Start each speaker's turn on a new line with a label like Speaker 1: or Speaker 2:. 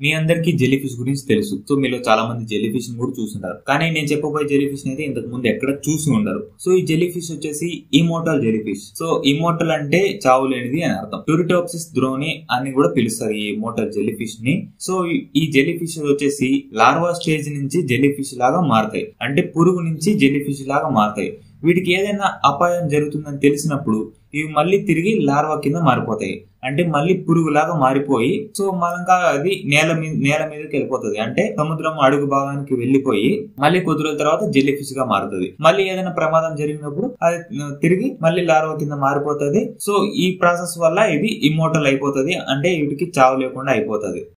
Speaker 1: మీ అందరికీ jelly fish గురించి తెలుసు సో మీలో చాలా మంది జెల్లీ ఫిష్ కూడా చూసుంటారు కానీ నేను చెప్పబోయే జెల్లీ ఫిష్ అయితే ఇంతకు ముందు ఎక్కడ చూసి ఉండరు సో ఈ జెల్లీ ఫిష్ వచ్చేసి immortal jellyfish so immortal అంటే చావు లేనిది అని అర్థం టూరిటోప్సిస్ ద్రోని అని కూడా పిలుస్తారు ఈ ఇమోటల్ జెల్లీ ఫిష్ ని సో ఈ- ఈ జెల్లీ ఫిష్ వచ్చేసి లార్వా స్టేజ్ నుంచి జెల్లీ ఫిష్ లాగా మారుతాయి అంటే పురుగు నుంచి జెల్లీ ఫిష్ లాగా మారుతాయి వీటికి ఏదైనా అపాయం జరుగుతుందని తెలిసినప్పుడు ఇవి మళ్ళీ తిరిగి లార్వా కింద మారిపోతాయి అంటే మళ్ళీ పురుగులాగా మారిపోయి సో మనంగా అది నేల మీద నేల మీదకి వెళ్ళిపోతుంది అంటే సముద్రం అడుగు భాగానికి వెళ్ళిపోయి మళ్ళీ కొద్ది రోజుల తర్వాత జెల్లీ ఫిష్ గా మారుతుంది మళ్ళీ ఏదైనా ప్రమాదం జరిగినప్పుడు అది ఆ, తిరిగి మళ్ళీ లార్వా కింద మారిపోతుంది సో ఈ ప్రాసెస్ వల్ల ఇది ఇమ్మోటల్ అయిపోతుంది అంటే వీటికి చావు లేకుండా అయిపోతుంది